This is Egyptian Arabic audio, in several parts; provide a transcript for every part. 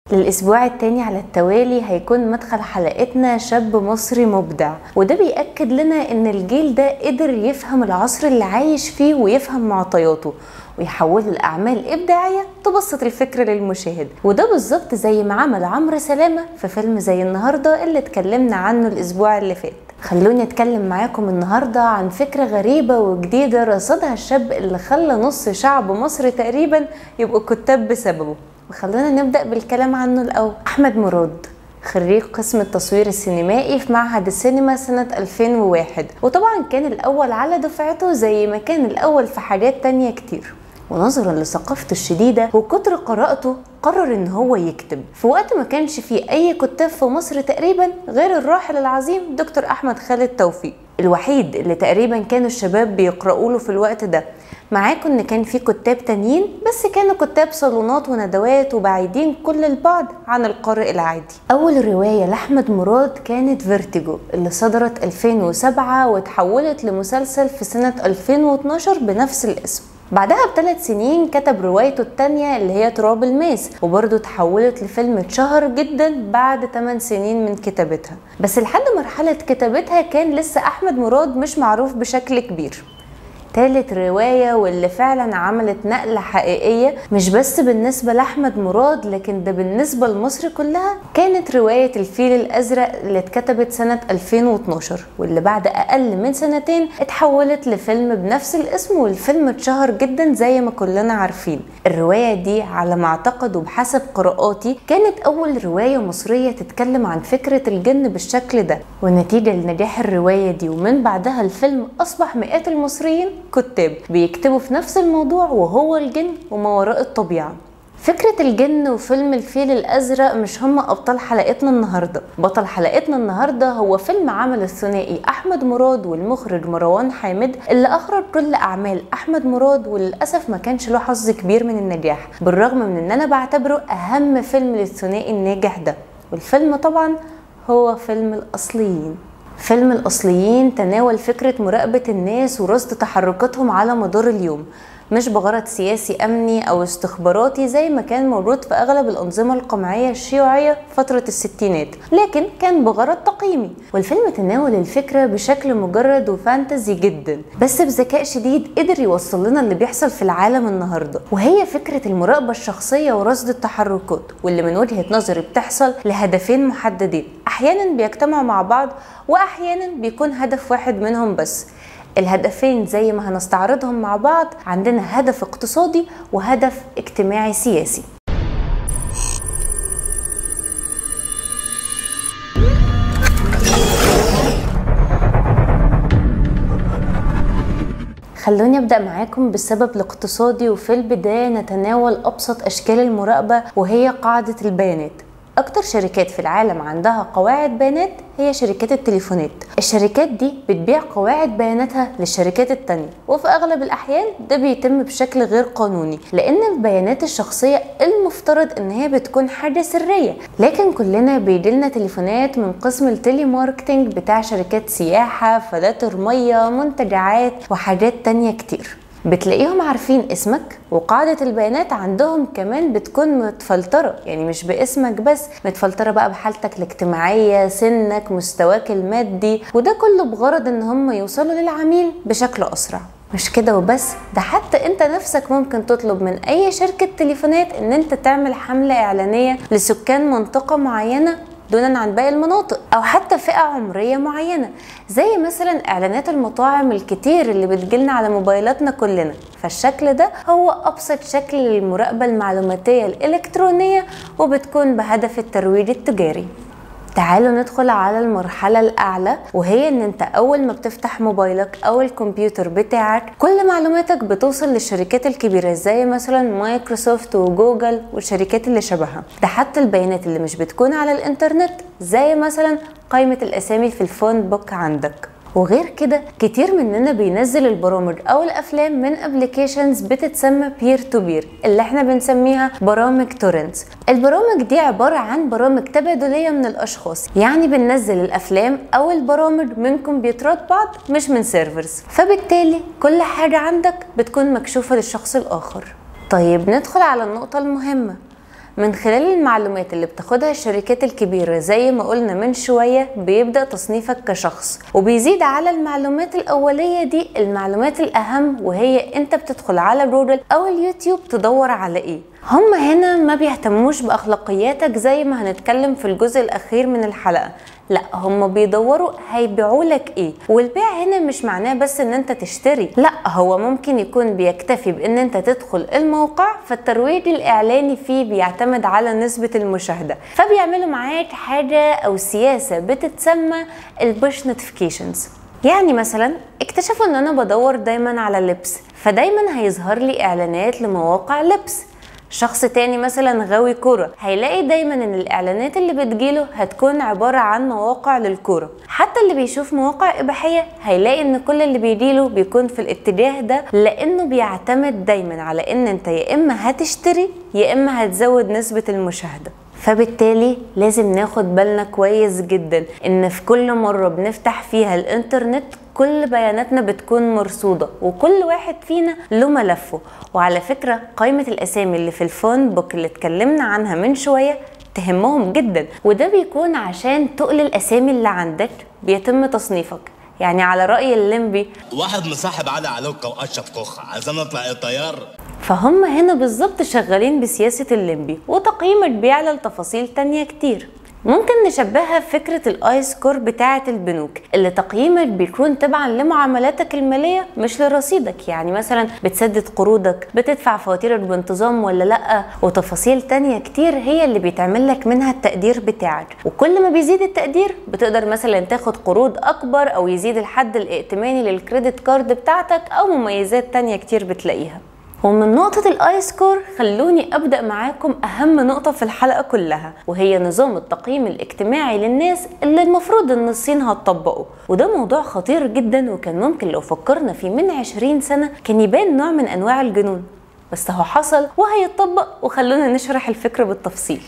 للأسبوع التاني على التوالي هيكون مدخل حلقتنا شاب مصري مبدع وده بيأكد لنا إن الجيل ده قدر يفهم العصر اللي عايش فيه ويفهم معطياته ويحوله لأعمال إبداعية تبسط الفكر للمشاهد وده بالظبط زي ما عمل عمرو سلامة في فيلم زي النهاردة اللي اتكلمنا عنه الأسبوع اللي فات خلوني اتكلم معاكم النهاردة عن فكرة غريبة وجديدة رصدها الشاب اللي خلى نص شعب مصر تقريبا يبقوا كتاب بسببه وخلونا نبدأ بالكلام عنه الأول أحمد مراد خريج قسم التصوير السينمائي في معهد السينما سنة 2001 وطبعا كان الأول على دفعته زي ما كان الأول في حاجات تانية كتير ونظرا لثقافته الشديدة وكتر قراءته قرر ان هو يكتب في وقت ما كانش فيه اي كتاب في مصر تقريبا غير الراحل العظيم دكتور احمد خالد توفيق الوحيد اللي تقريبا كانوا الشباب بيقرأوا له في الوقت ده معاكم ان كان في كتاب تانيين بس كانوا كتاب صالونات وندوات وبعيدين كل البعد عن القارئ العادي اول روايه لاحمد مراد كانت فيرتيجو اللي صدرت 2007 وتحولت لمسلسل في سنه 2012 بنفس الاسم بعدها بثلاث سنين كتب روايته التانية اللي هي تراب الماس وبرضه تحولت لفيلم اتشهر جدا بعد 8 سنين من كتابتها بس لحد مرحلة كتابتها كان لسه أحمد مراد مش معروف بشكل كبير تالت رواية واللي فعلا عملت نقلة حقيقية مش بس بالنسبة لأحمد مراد لكن ده بالنسبة لمصر كلها كانت رواية الفيل الأزرق اللي اتكتبت سنة 2012 واللي بعد أقل من سنتين اتحولت لفيلم بنفس الاسم والفيلم اتشهر جدا زي ما كلنا عارفين الرواية دي على ما أعتقد وبحسب قراءاتي كانت أول رواية مصرية تتكلم عن فكرة الجن بالشكل ده ونتيجة لنجاح الرواية دي ومن بعدها الفيلم أصبح مئات المصريين كتاب بيكتبوا في نفس الموضوع وهو الجن وما وراء الطبيعة فكرة الجن وفيلم الفيل الأزرق مش هما أبطال حلقتنا النهاردة بطل حلقتنا النهاردة هو فيلم عمل الثنائي أحمد مراد والمخرج مروان حامد اللي أخرج كل أعمال أحمد مراد وللأسف ما كانش له حظ كبير من النجاح بالرغم من أن أنا بعتبره أهم فيلم للثنائي الناجح ده والفيلم طبعا هو فيلم الأصليين فيلم الأصليين تناول فكرة مراقبة الناس ورصد تحركاتهم على مدار اليوم مش بغرض سياسي أمني أو استخباراتي زي ما كان موجود في أغلب الأنظمة القمعية الشيوعية فترة الستينات لكن كان بغرض تقييمي والفيلم تناول الفكرة بشكل مجرد وفانتزي جدا بس بذكاء شديد قدر يوصل لنا اللي بيحصل في العالم النهاردة وهي فكرة المراقبة الشخصية ورصد التحركات واللي من وجهة نظري بتحصل لهدفين محددين أحيانا بيجتمعوا مع بعض وأحيانا بيكون هدف واحد منهم بس الهدفين زي ما هنستعرضهم مع بعض عندنا هدف اقتصادي وهدف اجتماعي سياسي خلوني ابدا معاكم بالسبب الاقتصادي وفي البدايه نتناول ابسط اشكال المراقبه وهي قاعده البيانات اكتر شركات في العالم عندها قواعد بيانات هي شركات التليفونات الشركات دي بتبيع قواعد بياناتها للشركات التانية وفي اغلب الاحيان ده بيتم بشكل غير قانوني لان البيانات الشخصية المفترض ان هي بتكون حاجة سرية لكن كلنا بيجيلنا تليفونات من قسم التلي ماركتينج بتاع شركات سياحة فلاتر مية منتجعات وحاجات تانية كتير بتلاقيهم عارفين اسمك وقاعدة البيانات عندهم كمان بتكون متفلترة يعني مش باسمك بس متفلترة بقى بحالتك الاجتماعية سنك مستواك المادي وده كله بغرض ان هم يوصلوا للعميل بشكل اسرع مش كده وبس ده حتى انت نفسك ممكن تطلب من اي شركة تليفونات ان انت تعمل حملة اعلانية لسكان منطقة معينة دونا عن باقي المناطق او حتى فئه عمريه معينه زي مثلا اعلانات المطاعم الكتير اللي بتجيلنا على موبايلاتنا كلنا فالشكل ده هو ابسط شكل للمراقبه المعلوماتيه الالكترونيه وبتكون بهدف الترويج التجاري تعالوا ندخل على المرحلة الأعلى وهي إن أنت أول ما بتفتح موبايلك أو الكمبيوتر بتاعك كل معلوماتك بتوصل للشركات الكبيرة زي مثلا مايكروسوفت وجوجل والشركات اللي شبهها ده حتى البيانات اللي مش بتكون على الإنترنت زي مثلا قائمة الأسامي في الفون بوك عندك وغير كده كتير مننا بينزل البرامج او الافلام من ابلكيشنز بتتسمى بير تو بير اللي احنا بنسميها برامج تورنتس البرامج دي عباره عن برامج تبادليه من الاشخاص يعني بننزل الافلام او البرامج من كمبيوترات بعض مش من سيرفرز فبالتالي كل حاجه عندك بتكون مكشوفه للشخص الاخر طيب ندخل على النقطه المهمه من خلال المعلومات اللي بتاخدها الشركات الكبيرة زي ما قلنا من شوية بيبدأ تصنيفك كشخص وبيزيد على المعلومات الأولية دي المعلومات الأهم وهي أنت بتدخل على جوجل أو اليوتيوب تدور على إيه هم هنا ما بيهتموش بأخلاقياتك زي ما هنتكلم في الجزء الأخير من الحلقة لا هم بيدوروا هيبيعوا لك ايه والبيع هنا مش معناه بس ان انت تشتري لا هو ممكن يكون بيكتفي بان انت تدخل الموقع فالترويج الاعلاني فيه بيعتمد على نسبة المشاهدة فبيعملوا معاك حاجة او سياسة بتتسمى البوش نوتيفيكيشنز يعني مثلا اكتشفوا ان انا بدور دايما على لبس فدايما هيظهر لي اعلانات لمواقع لبس شخص تاني مثلا غاوي كرة هيلاقي دايما ان الاعلانات اللي بتجيله هتكون عبارة عن مواقع للكرة حتى اللي بيشوف مواقع اباحية هيلاقي ان كل اللي بيجيله بيكون في الاتجاه ده لانه بيعتمد دايما على ان انت يا اما هتشتري يا اما هتزود نسبة المشاهدة فبالتالي لازم ناخد بالنا كويس جدا ان في كل مرة بنفتح فيها الانترنت كل بياناتنا بتكون مرصودة وكل واحد فينا له ملفه وعلى فكرة قائمة الأسامي اللي في الفون بوك اللي اتكلمنا عنها من شوية تهمهم جدا وده بيكون عشان تقل الأسامي اللي عندك بيتم تصنيفك يعني على رأي الليمبي واحد مصاحب علي علوكة وأشرف كوخة عايزين نطلع إيه طيار فهم هنا بالظبط شغالين بسياسة الليمبي وتقييمك بيعلى لتفاصيل تانية كتير ممكن نشبهها بفكرة الاي سكور بتاعة البنوك اللي تقييمك بيكون تبعا لمعاملاتك المالية مش لرصيدك يعني مثلا بتسدد قروضك بتدفع فواتيرك بانتظام ولا لا وتفاصيل تانية كتير هي اللي بيتعمل لك منها التقدير بتاعك وكل ما بيزيد التقدير بتقدر مثلا تاخد قروض اكبر او يزيد الحد الائتماني للكريدت كارد بتاعتك او مميزات تانية كتير بتلاقيها ومن نقطة الاي سكور خلوني ابدأ معاكم اهم نقطة في الحلقة كلها وهي نظام التقييم الاجتماعي للناس اللي المفروض ان الصين هتطبقه وده موضوع خطير جدا وكان ممكن لو فكرنا فيه من 20 سنة كان يبان نوع من انواع الجنون بس هو حصل وهيتطبق وخلونا نشرح الفكرة بالتفصيل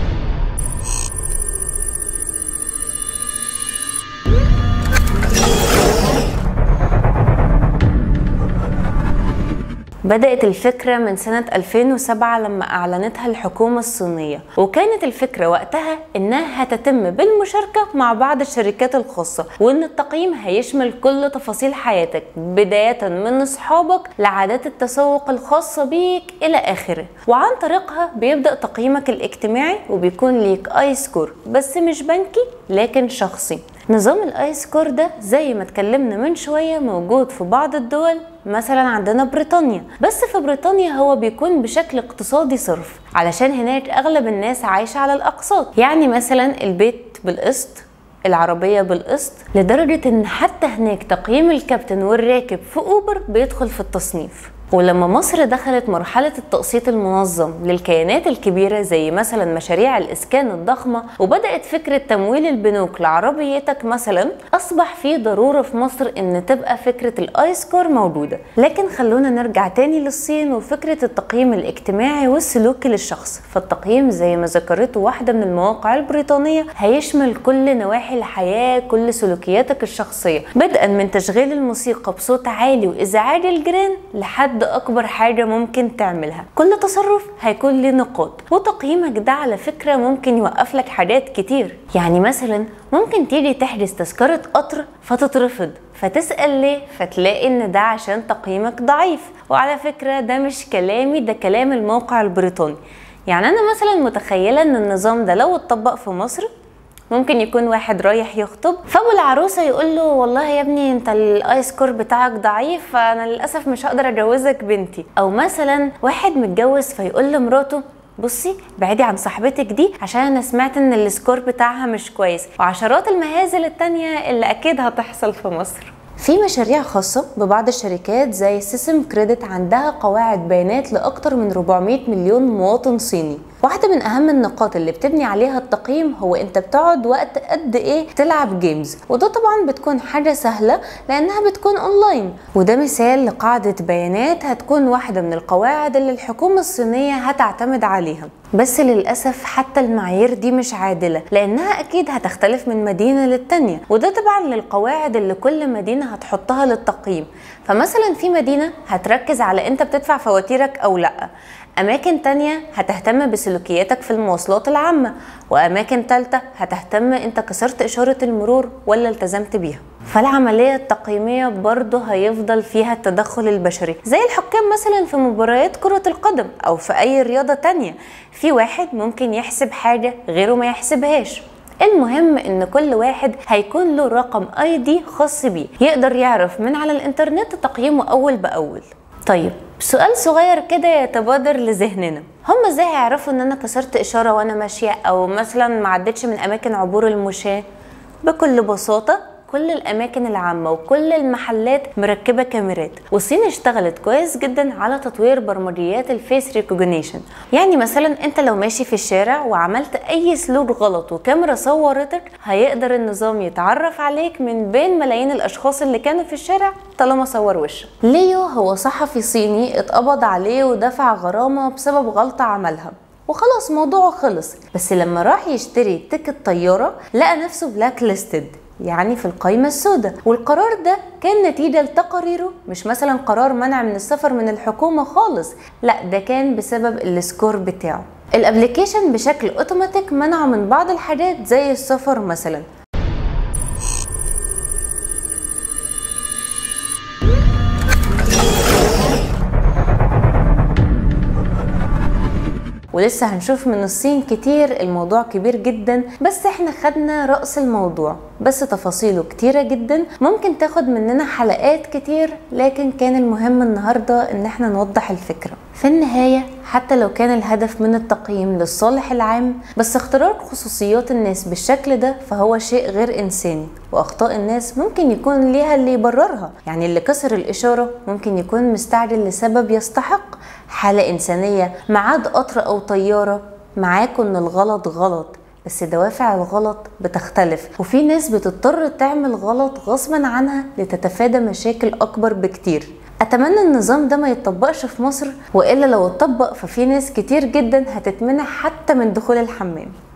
بدأت الفكرة من سنة 2007 لما أعلنتها الحكومة الصينية وكانت الفكرة وقتها إنها هتتم بالمشاركة مع بعض الشركات الخاصة وإن التقييم هيشمل كل تفاصيل حياتك بداية من أصحابك لعادات التسوق الخاصة بيك إلى آخره وعن طريقها بيبدأ تقييمك الاجتماعي وبيكون ليك آي سكور بس مش بنكي لكن شخصي نظام الاي سكور ده زي ما اتكلمنا من شويه موجود في بعض الدول مثلا عندنا بريطانيا بس في بريطانيا هو بيكون بشكل اقتصادي صرف علشان هناك اغلب الناس عايشه على الاقساط يعني مثلا البيت بالقسط العربية بالقسط لدرجة ان حتى هناك تقييم الكابتن والراكب في اوبر بيدخل في التصنيف ولما مصر دخلت مرحلة التقسيط المنظم للكيانات الكبيرة زي مثلا مشاريع الإسكان الضخمة وبدأت فكرة تمويل البنوك لعربيتك مثلا أصبح في ضرورة في مصر إن تبقى فكرة الآي سكور موجودة لكن خلونا نرجع تاني للصين وفكرة التقييم الاجتماعي والسلوكي للشخص فالتقييم زي ما ذكرته واحدة من المواقع البريطانية هيشمل كل نواحي الحياة كل سلوكياتك الشخصية بدءا من تشغيل الموسيقى بصوت عالي وإزعاج الجيران لحد لحد اكبر حاجه ممكن تعملها كل تصرف هيكون ليه نقاط وتقييمك ده على فكره ممكن يوقف لك حاجات كتير يعني مثلا ممكن تيجي تحجز تذكره قطر فتترفض فتسأل ليه فتلاقي ان ده عشان تقييمك ضعيف وعلى فكرة ده مش كلامي ده كلام الموقع البريطاني يعني انا مثلا متخيلة ان النظام ده لو اتطبق في مصر ممكن يكون واحد رايح يخطب فابو العروسه يقول له والله يا ابني انت الاي سكور بتاعك ضعيف فانا للاسف مش هقدر اجوزك بنتي او مثلا واحد متجوز فيقول لمراته بصي بعدي عن صاحبتك دي عشان انا سمعت ان السكور بتاعها مش كويس وعشرات المهازل التانية اللي اكيد هتحصل في مصر في مشاريع خاصة ببعض الشركات زي سيسم كريدت عندها قواعد بيانات لأكثر من 400 مليون مواطن صيني واحدة من أهم النقاط اللي بتبني عليها التقييم هو أنت بتقعد وقت قد إيه تلعب جيمز وده طبعا بتكون حاجة سهلة لأنها بتكون أونلاين وده مثال لقاعدة بيانات هتكون واحدة من القواعد اللي الحكومة الصينية هتعتمد عليها بس للأسف حتى المعايير دي مش عادلة لأنها أكيد هتختلف من مدينة للتانية وده طبعا للقواعد اللي كل مدينة هتحطها للتقييم فمثلا في مدينة هتركز على أنت بتدفع فواتيرك أو لأ أماكن تانية هتهتم بسلوكياتك في المواصلات العامة وأماكن تالتة هتهتم أنت كسرت إشارة المرور ولا التزمت بيها فالعملية التقييمية برضه هيفضل فيها التدخل البشري زي الحكام مثلا في مباريات كرة القدم أو في أي رياضة تانية في واحد ممكن يحسب حاجة غيره ما يحسبهاش المهم ان كل واحد هيكون له رقم اي دي خاص بيه يقدر يعرف من على الانترنت تقييمه اول باول طيب سؤال صغير كده يتبادر لذهننا هم ازاي هيعرفوا ان انا كسرت اشاره وانا ماشيه او مثلا ما عدتش من اماكن عبور المشاه بكل بساطه كل الاماكن العامه وكل المحلات مركبه كاميرات والصين اشتغلت كويس جدا على تطوير برمجيات الفيس ريكوجنيشن يعني مثلا انت لو ماشي في الشارع وعملت اي سلوك غلط وكاميرا صورتك هيقدر النظام يتعرف عليك من بين ملايين الاشخاص اللي كانوا في الشارع طالما صور وشك ليو هو صحفي صيني اتقبض عليه ودفع غرامه بسبب غلطه عملها وخلاص موضوعه خلص بس لما راح يشتري تيكت طياره لقى نفسه بلاك ليستد يعني في القائمة السوداء والقرار ده كان نتيجة لتقاريره مش مثلا قرار منع من السفر من الحكومة خالص لا ده كان بسبب السكور بتاعه الابليكيشن بشكل اوتوماتيك منعه من بعض الحاجات زي السفر مثلا ولسه هنشوف من الصين كتير الموضوع كبير جدا بس احنا خدنا رأس الموضوع بس تفاصيله كتيرة جدا ممكن تاخد مننا حلقات كتير لكن كان المهم النهاردة ان احنا نوضح الفكرة في النهاية حتى لو كان الهدف من التقييم للصالح العام بس اختراق خصوصيات الناس بالشكل ده فهو شيء غير إنساني وأخطاء الناس ممكن يكون ليها اللي يبررها يعني اللي كسر الإشارة ممكن يكون مستعجل لسبب يستحق حالة إنسانية ميعاد قطر أو طيارة معاكم إن الغلط غلط بس دوافع الغلط بتختلف وفي ناس بتضطر تعمل غلط غصبا عنها لتتفادى مشاكل أكبر بكتير اتمنى النظام ده ما يتطبقش في مصر والا لو اتطبق ففي ناس كتير جدا هتتمنع حتى من دخول الحمام